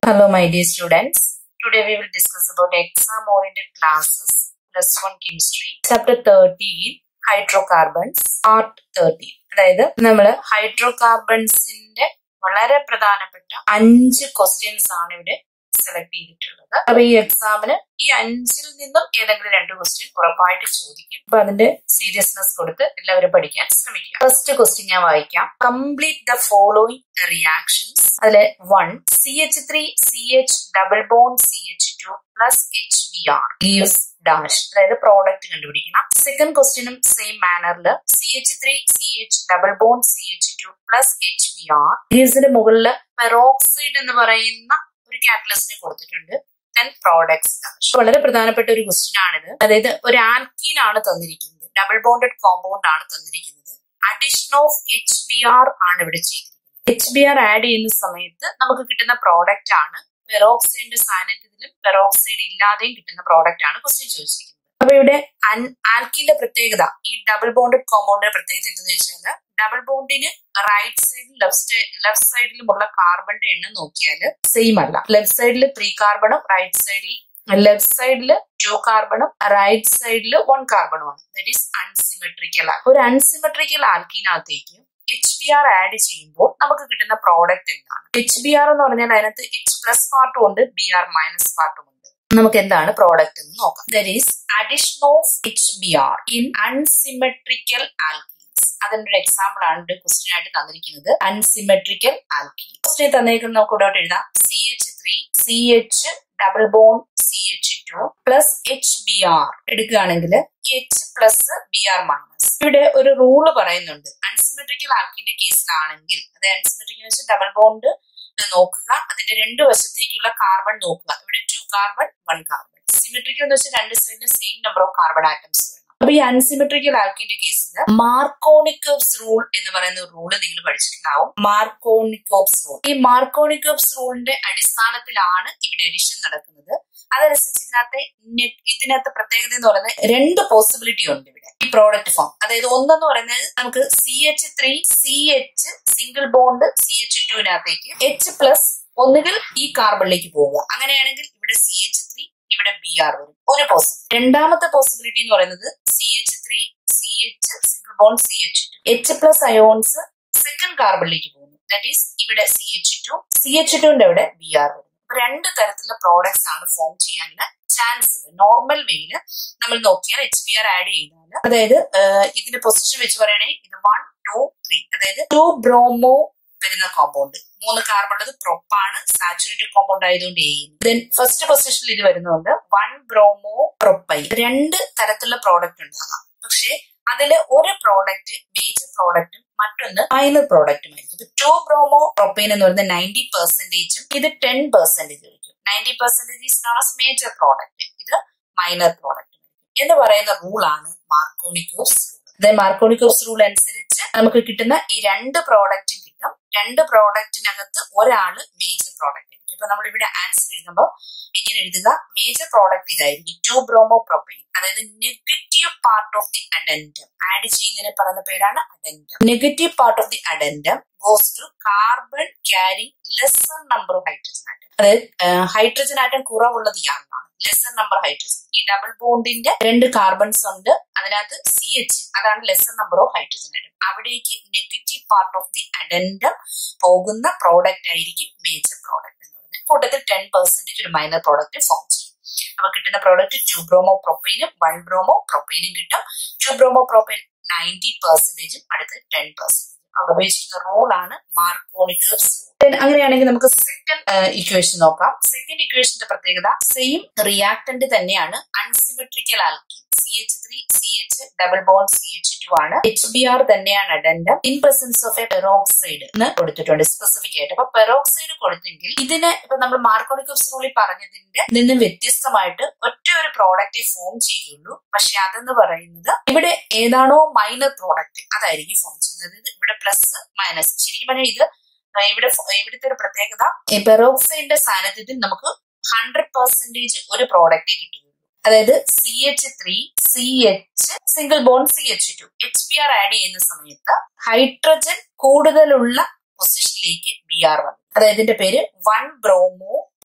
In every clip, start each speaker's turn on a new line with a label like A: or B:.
A: Hello, my dear students. Today we will discuss about exam-oriented classes, plus one chemistry, chapter 13, hydrocarbons, part 13. അതായത് നമ്മൾ ഹൈഡ്രോകാർബൺസിന്റെ വളരെ പ്രധാനപ്പെട്ട അഞ്ച് questions ആണ് ഇവിടെ സെലക്ട് ചെയ്തിട്ടുള്ളത് അപ്പൊ ഈ എക്സാമിന് ഈ അഞ്ചിൽ നിന്നും ഏതെങ്കിലും രണ്ട് ക്വസ്റ്റ്യൻ ഉറപ്പായിട്ട് ചോദിക്കും അപ്പൊ അതിന്റെ സീരിയസ്നെസ് കൊടുത്ത് എല്ലാവരും പഠിക്കാൻ ശ്രമിക്കുക ഫസ്റ്റ് ക്വസ്റ്റ്യൻ ഞാൻ വായിക്കാം കംപ്ലീറ്റ് ദ ഫോളോയിങ് റിയാക്ഷൻസ് അതിലെ one C H three C H double bond C H two plus H B R gives dash അതായത് പ്രോഡക്റ്റ് കണ്ടുപിടിക്കണം സെക്കൻഡ് ക്വസ്റ്റ്യനും സെയിം മാനറിൽ C H three C H double bond C H two plus H B R ഗീവ്സിന്റെ മുകളിൽ peroxide എന്ന് പറയുന്ന ഒരു കാറ്റലിസ്റ്റിനെ കൊടുത്തിട്ടുണ്ട് ദെൻ പ്രോഡക്ട്സ് ഡാഷ് വളരെ പ്രധാനപ്പെട്ട ഒരു ക്വസ്റ്റ്യൻ ആണിത് അതായത് ഒരു ആൽക്കീൻ ആണ് തന്നിരിക്കുന്നത് ഡബിൾ ബോണ്ടഡ് കോമ്പൗണ്ട് ആണ് തന്നിരിക്കുന്നത് addition of H B R ആണ് ഇവിടെ ചെയ്തിരിക്കുന്നത് എച്ച് ബി ആർ ആഡ് ചെയ്യുന്ന സമയത്ത് നമുക്ക് കിട്ടുന്ന പ്രോഡക്റ്റ് ആണ് പെറോക്സൈഡിന്റെ സാന്നിധ്യത്തിലും പെറോക്സൈഡ് ഇല്ലാതെയും കിട്ടുന്ന പ്രോഡക്റ്റ് ആണ് ക്വസ്റ്റ്യൻ ചോദിച്ചിരിക്കുന്നത് അപ്പൊ ഇവിടെ ആൽക്കിന്റെ പ്രത്യേകത ഈ ഡബിൾ ബോണ്ടഡ് കോമ്പൗണ്ടിന്റെ പ്രത്യേകത എന്തെന്ന് വെച്ചാൽ ഡബിൾ ബോണ്ടിന് റൈറ്റ് സൈഡിലും ലെഫ്റ്റ് ലെഫ്റ്റ് സൈഡിലുമുള്ള കാർബണിന്റെ എണ്ണം നോക്കിയാൽ സെയിം അല്ല ലെഫ്റ്റ് സൈഡിൽ ത്രീ കാർബണും റൈറ്റ് സൈഡിൽ ലെഫ്റ്റ് സൈഡിൽ ടു കാർബണും റൈറ്റ് സൈഡിൽ വൺ കാർബണുമാണ് ദറ്റ് ഈസ് അൺസിമെട്രിക്കൽ ഒരു അൺസിമെട്രിക്കൽ ആൽക്കിനകത്തേക്ക് എച്ച് ബി ആർ ആഡ് ചെയ്യുമ്പോൾ നമുക്ക് കിട്ടുന്ന പ്രോഡക്റ്റ് എന്താണ് എച്ച് ബി ആർ എന്ന് പറഞ്ഞാൽ അതിനകത്ത് എച്ച് പ്ലസ് പാർട്ടും ഉണ്ട് ബി ആർ മൈനസ് പാർട്ടും ഉണ്ട് നമുക്ക് എന്താണ് പ്രോഡക്റ്റ് എന്ന് നോക്കാം that is addition of H B R in unsymmetrical alkenes അതിന്റെ ഒരു എക്സാമ്പിൾ ആണ് ക്വസ്റ്റ്യൻ ആയിട്ട് തന്നിരിക്കുന്നത് അൺസിമെട്രിക്കൽ ആൽക്കീൻ ക്വസ്റ്റ്യൻ തന്നിരിക്കുന്നത് നമുക്ക് ഇവിടെ എഴുതാം C H three C H double bond C H two plus H B R എടുക്കുകയാണെങ്കിൽ H plus B R minus ഇവിടെ ഒരു റൂള് പറയുന്നുണ്ട് അൺസിമെട്രിക്കൽ ആൽക്കിന്റെ കേസിലാണെങ്കിൽ അത് അൺസിമെട്രിക്കൽ വെച്ച് ഡബിൾ ബോണ്ട് നോക്കുക അതിന്റെ രണ്ട് വശത്തേക്കുള്ള കാർബൺ നോക്കുക ഇവിടെ two carbon one carbon symmetrical എന്ന് വെച്ചാൽ രണ്ട് സൈഡിലും same number of carbon atoms വേണം അപ്പൊ ഈ അൺസിമെട്രിക്കൽ ആൽക്കിന്റെ കേസിൽ മാർക്കോണിക്കോപ്സ് റൂൾ എന്ന് പറയുന്ന ഒരു റൂള് നിങ്ങൾ പഠിച്ചിട്ടുണ്ടാവും മാർക്കോണിക്കോപ്സ് റൂൾ ഈ മാർക്കോണിക്കോപ്സ് റൂളിന്റെ അടിസ്ഥാനത്തിലാണ് ഇവിടെ എഡിഷൻ നടക്കുന്നത് അതനുസരിച്ച് ഇതിനകത്തെ ഇതിനകത്ത് പ്രത്യേകത എന്ന് പറയുന്നത് രണ്ട് പോസിബിലിറ്റി ഉണ്ട് ഇവിടെ ഈ പ്രോഡക്റ്റ് ഫോം അതായത് ഒന്നെന്ന് പറയുന്നത് നമുക്ക് C H three C H single bond C H ടുവിനകത്തേക്ക് എച്ച് പ്ലസ് ഒന്നുകിൽ ഈ കാർബണിലേക്ക് പോവുക അങ്ങനെയാണെങ്കിൽ ഇവിടെ സി എച്ച് ത്രീ ഇവിടെ ബി ആർ വരും ഒരു പോസിബിലിറ്റി രണ്ടാമത്തെ പോസിബിലിറ്റി എന്ന് പറയുന്നത് C H three C H single bond C H two H plus ions second കാർബണിലേക്ക് പോകുന്നു ദാറ്റ് ഈസ് ഇവിടെ C H two C H ടുവിന്റെ അവിടെ ബി ആർ വരും രണ്ട് തരത്തിലുള്ള പ്രോഡക്ട്സ് ആണ് ഫോം ചെയ്യാനുള്ള ചാൻസ് ഉണ്ട് നോർമൽ വേയില് നമ്മൾ നോക്കിയാൽ എച്ച് ബി ആർ ആഡ് ചെയ്താൽ അതായത് ഇതിന്റെ പൊസിഷൻ വെച്ച് പറയുകയാണെങ്കിൽ ഇത് വൺ ടു ത്രീ അതായത് ടു ബ്രോമോ വരുന്ന കോമ്പൗണ്ട് മൂന്ന് കാർബൺ ഉള്ളത് പ്രൊപ്പാണ് സാച്ചുറേറ്റഡ് കോമ്പൗണ്ട് ആയതുകൊണ്ട് ചെയ്യുന്നു ദെൻ ഫസ്റ്റ് പൊസിഷനിൽ ഇത് വരുന്നുണ്ട് വൺ ബ്രോമോ പ്രൊപ്പൈ രണ്ട് തരത്തിലുള്ള പ്രോഡക്റ്റ് ഉണ്ടാകാം പക്ഷെ അതിൽ ഒരു പ്രോഡക്റ്റ് മേജർ പ്രോഡക്റ്റും മറ്റൊന്ന് മൈനർ പ്രോഡക്റ്റും ആയിരിക്കും ടു ബ്രോമോ പ്രൊപ്പൈൻ എന്ന് പറയുന്നത് നയൻറ്റി പെർസെന്റേജും ഇത് ടെൻ പെർസെന്റേജ് ആയിരിക്കും ninety percentage is knows major product ഇത് മൈനർ പ്രോഡക്റ്റ് എന്ന് പറയുന്ന റൂളാണ് മാർക്കോണിക്കോസ് റൂൾ മാർക്കോണിക്കോസ് റൂൾ അനുസരിച്ച് നമുക്ക് കിട്ടുന്ന ഈ രണ്ട് പ്രോഡക്റ്റും കിട്ടും രണ്ട് പ്രോഡക്റ്റിനകത്ത് ഒരാള് മേജർ പ്രോഡക്റ്റ് ആയിരിക്കും ഇപ്പൊ നമ്മൾ ഇവിടെ ആൻസർ എഴുതുമ്പോൾ ഇങ്ങനെ എഴുതുക മേജർ പ്രോഡക്റ്റ് ഇതായിരിക്കും ടു ബ്രോമോ പ്രൊപ്പൈൻ അതായത് negative part of the addendum add ചെയ്യുന്നതിനെ പറയുന്ന പേരാണ് addendum negative part of the addendum goes to carbon carrying lesser number of hydrogen atom അതായത് ഹൈഡ്രജൻ ആറ്റം കുറവുള്ളത് ഇയാളാണ് ലെസർ നമ്പർ ഹൈഡ്രജൻ ഈ double ബോണ്ടിന്റെ രണ്ട് കാർബൺസ് ഉണ്ട് അതിനകത്ത് സി എച്ച് അതാണ് lesser number of hydrogen atom അവിടേക്ക് negative part of the addendum പോകുന്ന പ്രോഡക്റ്റ് ആയിരിക്കും മേജർ പ്രോഡക്റ്റ് എന്ന് പറയുന്നത് കൂട്ടത്തിൽ ടെൻ പെർസെന്റേജ് ഒരു മൈനർ പ്രോഡക്റ്റ് ഫോം ചെയ്യും അപ്പൊ കിട്ടുന്ന പ്രോഡക്റ്റ് ടു ബ്രോമോ പ്രൊപ്പൈനും വൺ ബ്രോമോ പ്രൊപ്പൈനും കിട്ടും ടു ബ്രോമോ പ്രൊപ്പൈൻ നയൻറ്റി പെർസെന്റേജും അടുത്ത് ടെൻ പെർസെന്റേജും അവിടെ ഉപയോഗിച്ചിരിക്കുന്ന റൂളാണ് മാർക്കോണിക്കസ് റൂൾ അങ്ങനെയാണെങ്കിൽ നമുക്ക് സെക്കൻഡ് ഇക്വേഷൻ നോക്കാം സെക്കൻഡ് ഇക്വേഷന്റെ പ്രത്യേകത സെയിം റിയാക്ടന്റ് തന്നെയാണ് unsymmetrical alkene C H three C H double bond C H two ആണ് എച്ച് ബി ആർ തന്നെയാണ് addendum in presence of a peroxide എന്ന് കൊടുത്തിട്ടുണ്ട് സ്പെസിഫിക് ആയിട്ട് അപ്പൊ പെറോക്സൈഡ് കൊടുത്തെങ്കിൽ ഇതിന് ഇപ്പൊ നമ്മൾ മാർക്കോണിക്കോസ് റൂളിൽ പറഞ്ഞതിന്റെ നിന്നും വ്യത്യസ്തമായിട്ട് ഒറ്റ ഒരു പ്രോഡക്റ്റ് ഫോം ചെയ്യുള്ളൂ പക്ഷെ അതെന്ന് പറയുന്നത് ഇവിടെ ഏതാണോ മൈനർ പ്രോഡക്റ്റ് അതായിരിക്കും ഫോം ചെയ്യുന്നത് ഇവിടെ പ്ലസ് മൈനസ് ശരിക്കും പറഞ്ഞാൽ ഇത് ഇവിടെ ഇവിടുത്തെ ഒരു പ്രത്യേകത പെറോക്സൈഡിന്റെ സാന്നിധ്യത്തിൽ നമുക്ക് ഹൺഡ്രഡ് പെർസെന്റേജ് ഒരു പ്രോഡക്റ്റ് കിട്ടുകയുള്ളൂ അതായത് C H three C H single bond C H two H B R add ചെയ്യുന്ന സമയത്ത് ഹൈഡ്രജൻ കൂടുതലുള്ള പൊസിഷനിലേക്ക് ബി ആർ വന്നു അതായത് ഇതിന്റെ പേര് വൺ ബ്രോമോ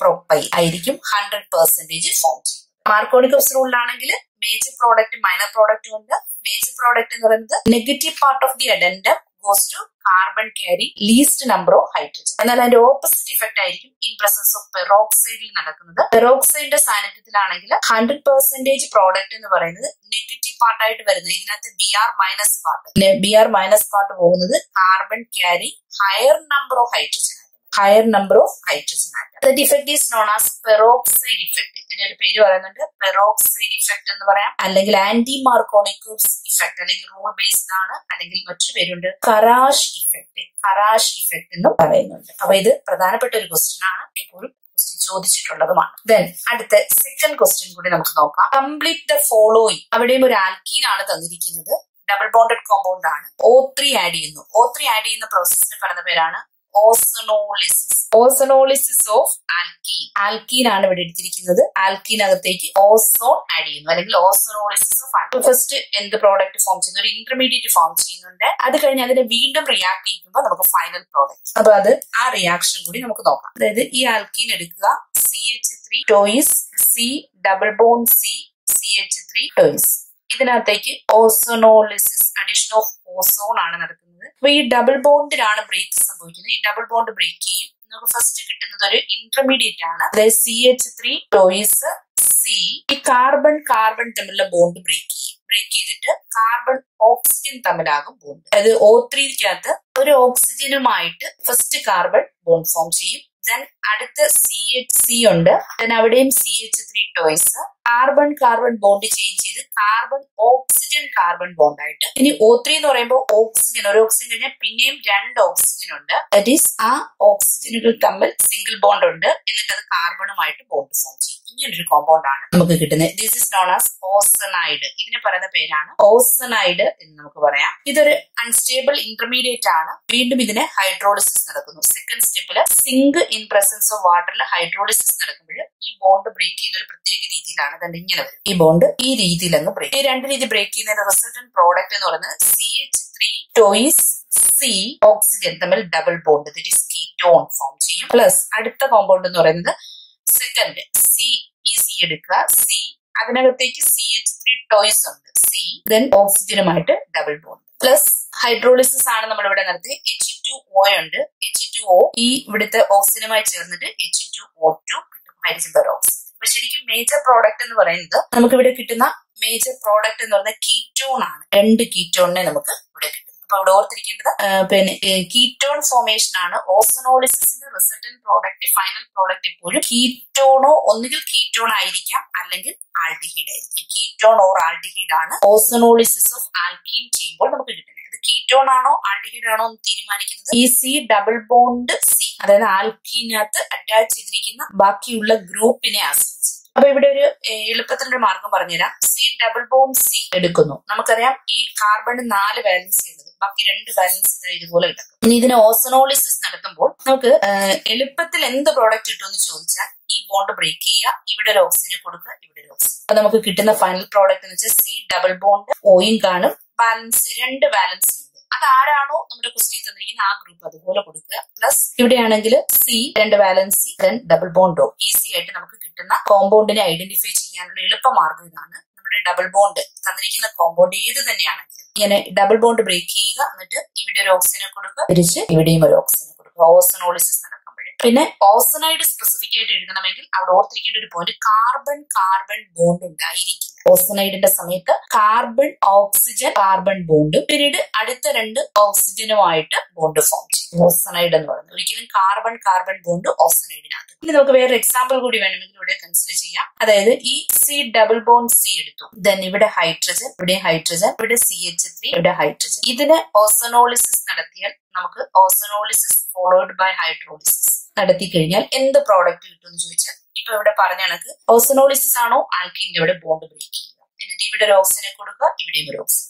A: പ്രൊപ്പൈൽ ആയിരിക്കും ഹൺഡ്രഡ് പെർസെന്റേജ് ഫോം ചെയ്യുന്നത് മാർക്കോണിക്കോസ് റൂളിലാണെങ്കിൽ മേജർ പ്രോഡക്റ്റ് മൈനർ പ്രോഡക്റ്റ് ഉണ്ട് മേജർ പ്രോഡക്റ്റ് എന്ന് പറയുന്നത് negative part of the addendum goes to carbon carry least number of hydrogen എന്നാൽ അതിന്റെ ഓപ്പോസിറ്റ് ഇഫക്റ്റ് ആയിരിക്കും ഇൻ പ്രസൻസ് ഓഫ് പെറോക്സൈഡിൽ നടക്കുന്നത് പെറോക്സൈഡിന്റെ സാന്നിധ്യത്തിലാണെങ്കിൽ ഹൺഡ്രഡ് പെർസെന്റേജ് പ്രോഡക്റ്റ് എന്ന് പറയുന്നത് നെഗറ്റീവ് പാർട്ടായിട്ട് വരുന്നത് ഇതിനകത്ത് B R minus part B R minus part പോകുന്നത് carbon carry higher number of hydrogen higher number of hydrogen atom that effect is known as peroxide effect ഇതിന്റെ ഒരു പേര് പറയുന്നുണ്ട് പെറോക്സൈഡ് ഇഫക്ട് എന്ന് പറയാം അല്ലെങ്കിൽ ആന്റി മാർക്കോണിക്കോസ് ഇഫക്ട് അല്ലെങ്കിൽ rule based ആണ് അല്ലെങ്കിൽ മറ്റൊരു പേരുണ്ട് കറാഷ് ഇഫക്ട് കറാഷ് ഇഫക്ട് എന്നും പറയുന്നുണ്ട് അപ്പൊ ഇത് പ്രധാനപ്പെട്ട ഒരു ക്വസ്റ്റ്യൻ ആണ് എപ്പോഴും ക്വസ്റ്റ്യൻ ചോദിച്ചിട്ടുള്ളതുമാണ് ദെൻ അടുത്ത സെക്കൻഡ് ക്വസ്റ്റ്യൻ കൂടി നമുക്ക് നോക്കാം കംപ്ലീറ്റ് ദ ഫോളോയിങ് അവിടെയും ഒരു ആൽക്കീൻ ആണ് തന്നിരിക്കുന്നത് ഡബിൾ ബോണ്ടഡ് കോമ്പൗണ്ട് ആണ് ഓ ത്രീ ആഡ് ചെയ്യുന്നു ഓ ത്രീ ആഡ് ചെയ്യുന്ന പ്രോസസ്സിന് പറയുന്ന പേരാണ് ozonolysis ozonolysis of alkene alkene ആണ് ഇവിടെ എടുത്തിരിക്കുന്നത് ആൽക്കീനകത്തേക്ക് ഓസോൺ ആഡ് ചെയ്യുന്നു അല്ലെങ്കിൽ ഓസനോളിസിസ് ഓഫ് ആൽക്കീൻ ഫസ്റ്റ് എന്ത് പ്രോഡക്റ്റ് ഫോം ചെയ്യുന്നു ഒരു ഇന്റർമീഡിയറ്റ് ഫോം ചെയ്യുന്നുണ്ട് അത് കഴിഞ്ഞ് അതിനെ വീണ്ടും റിയാക്ട് ചെയ്യുമ്പോൾ നമുക്ക് ഫൈനൽ പ്രോഡക്റ്റ് അപ്പൊ അത് ആ റിയാക്ഷൻ കൂടി നമുക്ക് നോക്കാം അതായത് ഈ ആൽക്കീൻ എടുക്കുക C H three twice C double bond C C H three twice ഇതിനകത്തേക്ക് ഓസോണോളിസിസ് അഡീഷൻ ഓഫ് ഓസോൺ ആണ് നടക്കുന്നത് അപ്പൊ ഈ ഡബിൾ ബോണ്ടിലാണ് ബ്രേക്ക് സംഭവിക്കുന്നത് ഈ ഡബിൾ ബോണ്ട് ബ്രേക്ക് ചെയ്യും നമുക്ക് ഫസ്റ്റ് കിട്ടുന്നത് ഒരു ഇന്റർമീഡിയറ്റ് ആണ് അതായത് C H three twice C ഈ കാർബൺ കാർബൺ തമ്മിലുള്ള ബോണ്ട് ബ്രേക്ക് ചെയ്യും ബ്രേക്ക് ചെയ്തിട്ട് കാർബൺ ഓക്സിജൻ തമ്മിലാകും ബോണ്ട് അതായത് ഓ ത്രീക്കകത്ത് ഒരു ഓക്സിജനുമായിട്ട് ഫസ്റ്റ് കാർബൺ ബോണ്ട് ഫോം ചെയ്യും ദെൻ അടുത്ത സി എച്ച് സി ഉണ്ട് ദെൻ അവിടെയും C H three twice carbon carbon bond change ചെയ്ത് കാർബൺ ഓക്സിജൻ കാർബൺ ബോണ്ട് ആയിട്ട് ഇനി ഓ ത്രീ എന്ന് പറയുമ്പോൾ ഓക്സിജൻ ഒരു ഓക്സിജൻ കഴിഞ്ഞാൽ പിന്നെയും രണ്ട് ഓക്സിജൻ ഉണ്ട് ദറ്റ് ഈസ് ആ ഓക്സിജനുകൾ തമ്മിൽ സിംഗിൾ ബോണ്ട് ഉണ്ട് എന്നിട്ട് അത് കാർബണുമായിട്ട് ബോണ്ട് ഫോം ചെയ്യും ഇങ്ങനൊരു കോമ്പൗണ്ട് ആണ് നമുക്ക് കിട്ടുന്നത് this is known as ozonide ഇതിന് പറയുന്ന പേരാണ് ഓസനൈഡ് എന്ന് നമുക്ക് പറയാം ഇതൊരു അൺസ്റ്റേബിൾ ഇന്റർമീഡിയറ്റ് ആണ് വീണ്ടും ഇതിന് ഹൈഡ്രോളിസിസ് നടക്കുന്നു സെക്കൻഡ് സ്റ്റെപ്പിൽ സിങ്ക് ഇൻ പ്രസൻസ് ഓഫ് വാട്ടറിൽ ഹൈഡ്രോളിസിസ് നടക്കുമ്പോൾ ഈ ബോണ്ട് ബ്രേക്ക് ചെയ്യുന്ന ഒരു പ്രത്യേക രീതിയിലാണ് അതുകൊണ്ട് ഇങ്ങനെ വരും ഈ ബോണ്ട് ഈ രീതിയിൽ അങ്ങ് ബ്രേക്ക് ഈ രണ്ട് രീതി ബ്രേക്ക് ചെയ്യുന്നതിന്റെ റിസൾട്ടൻ പ്രോഡക്റ്റ് എന്ന് പറയുന്നത് C H three twice C oxygen തമ്മിൽ double bond that is ketone form ചെയ്യും പ്ലസ് അടുത്ത കോമ്പൗണ്ട് എന്ന് പറയുന്നത് സെക്കൻഡ് സി ഈ സി എടുക്കുക സി അതിനകത്തേക്ക് സി എച്ച് ത്രീ ടോയ്സ് ഉണ്ട് സി ദെൻ ഓക്സിജനുമായിട്ട് ഡബിൾ ബോണ്ട് പ്ലസ് ഹൈഡ്രോളിസിസ് ആണ് നമ്മൾ ഇവിടെ നടത്തി എച്ച് ടു ഒ ഉണ്ട് എച്ച് ടു ഒ ഈ ഇവിടുത്തെ ഓക്സിജനുമായി ചേർന്നിട്ട് എച്ച് ടു ഒ ടു കിട്ടും ഹൈഡ്രജൻ പെറോക്സൈഡ് അപ്പൊ ശരിക്കും മേജർ പ്രോഡക്റ്റ് എന്ന് പറയുന്നത് നമുക്ക് ഇവിടെ കിട്ടുന്ന മേജർ പ്രോഡക്റ്റ് എന്ന് പറയുന്നത് കീറ്റോൺ ആണ് രണ്ട് കീറ്റോണിനെ നമുക്ക് ഇവിടെ കിട്ടും അപ്പൊ ഇവിടെ ഓർത്തിരിക്കേണ്ടത് പിന്നെ കീറ്റോൺ ഫോർമേഷൻ ആണ് ഓസനോളിസിന്റെ റിസൾട്ടൻ പ്രോഡക്റ്റ് ഫൈനൽ പ്രോഡക്റ്റ് എപ്പോഴും കീറ്റോണോ ഒന്നുകിൽ കീറ്റോൺ ആയിരിക്കാം അല്ലെങ്കിൽ ആൽഡിഹൈഡ് ആയിരിക്കും കീറ്റോൺ ഓർ ആൽഡിഹൈഡ് ആണ് ഓസനോളിസിസ് ഓഫ് ആൽക്കീൻ ചെയ്യുമ്പോൾ നമുക്ക് കിട്ടുന്നത് അത് കീറ്റോൺ ആണോ ആൽഡിഹൈഡ് ആണോ എന്ന് തീരുമാനിക്കുന്നത് ഈ സി ഡബിൾ ബോണ്ട് സി അതായത് ആൽക്കീനകത്ത് അറ്റാച്ച് ചെയ്തിരിക്കുന്ന ബാക്കിയുള്ള ഗ്രൂപ്പിനെ ആശ്രയിച്ച് അപ്പൊ ഇവിടെ ഒരു എളുപ്പത്തിലൊരു മാർഗം പറഞ്ഞുതരാം സി ഡബിൾ ബോണ്ട് സി എടുക്കുന്നു നമുക്കറിയാം ഈ കാർബൺ നാല് വാലൻസ് ഉള്ളത് ബാക്കി രണ്ട് വാലൻസ് ഇതുപോലെ കിടക്കും ഇനി ഇതിന് ഓസനോളിസിസ് നടത്തുമ്പോൾ നമുക്ക് എളുപ്പത്തിൽ എന്ത് പ്രോഡക്റ്റ് കിട്ടുമെന്ന് ചോദിച്ചാൽ ഈ ബോണ്ട് ബ്രേക്ക് ചെയ്യുക ഇവിടെ ഒരു ഓക്സിജനെ കൊടുക്കുക ഇവിടെ ഒരു ഓക്സിജൻ അപ്പൊ നമുക്ക് കിട്ടുന്ന ഫൈനൽ പ്രോഡക്റ്റ് എന്ന് വെച്ചാൽ സി ഡബിൾ ബോണ്ട് ഓയും കാണും ബാലൻസ് രണ്ട് ബാലൻസ് ഉണ്ട് അത് ആരാണോ നമ്മുടെ ക്വസ്റ്റ്യൻ തന്നിരിക്കുന്ന ആ ഗ്രൂപ്പ് അതുപോലെ കൊടുക്കുക പ്ലസ് ഇവിടെയാണെങ്കിൽ സി രണ്ട് വാലൻസി ദെൻ ഡബിൾ ബോണ്ടോ ഈസി ആയിട്ട് നമുക്ക് കിട്ടുന്ന കോമ്പൗണ്ടിനെ ഐഡന്റിഫൈ ചെയ്യാനുള്ള എളുപ്പ മാർഗം ഇതാണ് നമ്മുടെ ഡബിൾ ബോണ്ട് തന്നിരിക്കുന്ന കോമ്പൗണ്ട് ഏത് തന്നെയാണെങ്കിലും ഇങ്ങനെ ഡബിൾ ബോണ്ട് ബ്രേക്ക് ചെയ്യുക എന്നിട്ട് ഇവിടെ ഒരു ഓക്സിജനെ കൊടുക്കുക തിരിച്ച് ഇവിടെയും ഒരു ഓക്സിജനെ കൊടുക്കുക ഓസനോളിസിസ് നടക്കുമ്പോൾ പിന്നെ ഓസനൈഡ് സ്പെസിഫിക് ആയിട്ട് എഴുതണമെങ്കിൽ അവിടെ ഓർത്തിരിക്കേണ്ട ഒരു പോയിന്റ് കാർബൺ കാർബൺ ബോണ്ട് ഉണ്ടായിരിക്കില്ല ഓസനൈഡിന്റെ സമയത്ത് കാർബൺ ഓക്സിജൻ കാർബൺ ബോണ്ട് പിന്നീട് അടുത്ത രണ്ട് ഓക്സിജനുമായിട്ട് ബോണ്ട് ഫോം ചെയ്യും ഓസനൈഡ് എന്ന് പറയുന്നത് ഒരിക്കലും കാർബൺ കാർബൺ ബോണ്ട് ഓസനൈഡിനകത്ത് ഇനി നമുക്ക് വേറെ എക്സാമ്പിൾ കൂടി വേണമെങ്കിൽ ഇവിടെ കൺസിഡർ ചെയ്യാം അതായത് ഈ സി ഡബിൾ ബോണ്ട് സി എടുത്തു ദെൻ ഇവിടെ ഹൈഡ്രജൻ ഇവിടെ ഹൈഡ്രജൻ ഇവിടെ സി എച്ച് ത്രീ ഇവിടെ ഹൈഡ്രജൻ ഇതിന് ഓസനോളിസിസ് നടത്തിയാൽ നമുക്ക് ഓസനോളിസിസ് ഫോളോഡ് ബൈ ഹൈഡ്രോളിസിസ് നടത്തി കഴിഞ്ഞാൽ എന്ത് പ്രോഡക്റ്റ് കിട്ടും എന്ന് ചോദിച്ചാൽ ഇപ്പൊ ഇവിടെ പറഞ്ഞ കണക്ക് ഓസനോളിസിസ് ആണോ ആൽക്കിന്റെ ഇവിടെ ബോണ്ട് ബ്രേക്ക് ചെയ്യുക എന്നിട്ട് ഇവിടെ ഒരു ഓക്സിജനെ കൊടുക്കുക ഇവിടെയും ഒരു oxygen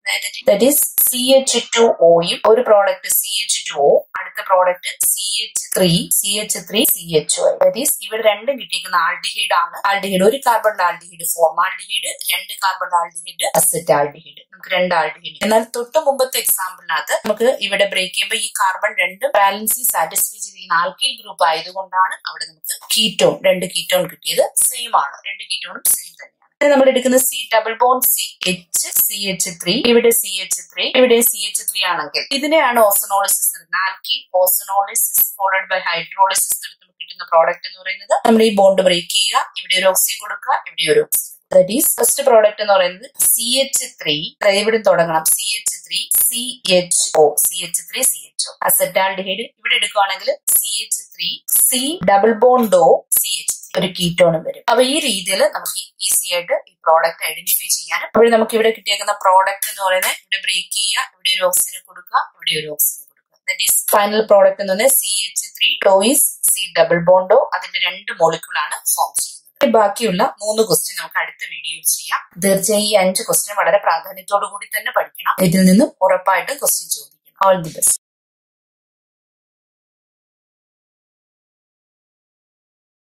A: that is C H two ഒയും ഒരു product C H two O അടുത്ത product C H three C H three C H O that is ഇവിടെ രണ്ടും കിട്ടിയിരിക്കുന്ന ആൾഡിഹൈഡ് ആണ് ആൾഡിഹൈഡ് ഒരു കാർബൺ ആൾഡിഹൈഡ് ഫോർമാൾഡിഹൈഡ് രണ്ട് കാർബൺ ആൾഡിഹൈഡ് അസെറ്റ് ആൾഡിഹൈഡ് നമുക്ക് രണ്ട് ആൾഡിഹൈഡ് എന്നാൽ തൊട്ട് മുമ്പത്തെ എക്സാമ്പിളിനകത്ത് നമുക്ക് ഇവിടെ ബ്രേക്ക് ചെയ്യുമ്പോൾ ഈ കാർബൺ രണ്ടും ബാലൻസി സാറ്റിസ്ഫൈ ചെയ്തിരിക്കുന്ന ആൽക്കിൽ ഗ്രൂപ്പ് ആയതുകൊണ്ടാണ് അവിടെ നമുക്ക് കീറ്റോൺ രണ്ട് കീറ്റോൺ കിട്ടിയത് സെയിം ആണ് രണ്ട് കീറ്റോണും സെയിം തന്നെയാണ് ഇത് നമ്മൾ എടുക്കുന്ന C double bond C H C H three ഇവിടെ സി എച്ച് ത്രീ ഇവിടെ സി എച്ച് ത്രീ ആണെങ്കിൽ ഇതിനെയാണ് ഓസനോളിസിസ് നടത്തുന്നത് alkene ozonolysis followed by hydrolysis നടത്തുമ്പോൾ കിട്ടുന്ന പ്രോഡക്റ്റ് എന്ന് പറയുന്നത് നമ്മൾ ഈ ബോണ്ട് ബ്രേക്ക് ചെയ്യുക ഇവിടെ ഒരു ഓക്സിജൻ കൊടുക്കുക ഇവിടെ ഒരു oxygen that is first product എന്ന് പറയുന്നത് സി എച്ച് ത്രീ ഇവിടെ തുടങ്ങണം C H three C H O C H three C H O acetaldehyde ഇവിടെ എടുക്കുകയാണെങ്കിൽ C H three C double ബോണ്ടോ സി എച്ച് ഒരു കീറ്റോണും വരും അപ്പൊ ഈ രീതിയിൽ നമുക്ക് ഈസി ആയിട്ട് ഈ പ്രോഡക്റ്റ് ഐഡന്റിഫൈ ചെയ്യാനും അപ്പോൾ നമുക്ക് ഇവിടെ കിട്ടിയേക്കുന്ന പ്രോഡക്റ്റ് എന്ന് പറയുന്നത് ഇവിടെ ബ്രേക്ക് ചെയ്യുക ഇവിടെ ഒരു ഓക്സിജൻ കൊടുക്കുക ഇവിടെ ഒരു ഓക്സിജൻ കൊടുക്കുക ദാറ്റ് ഈസ് ഫൈനൽ പ്രോഡക്റ്റ് എന്ന് പറയുന്നത് C H three twice C double ബോണ്ടോ അതിന്റെ രണ്ട് മോളിക്യൂളാണ് ഫോം ചെയ്യുന്നത് ബാക്കിയുള്ള മൂന്ന് ക്വസ്റ്റ്യൻ നമുക്ക് അടുത്ത വീഡിയോയിൽ ചെയ്യാം തീർച്ചയായും ഈ അഞ്ച് ക്വസ്റ്റ്യൻ വളരെ പ്രാധാന്യത്തോടു കൂടി തന്നെ പഠിക്കണം ഇതിൽ നിന്നും ഉറപ്പായിട്ടും ക്വസ്റ്റ്യൻ ചോദിക്കണം ഓൾ ദി ബെസ്റ്റ്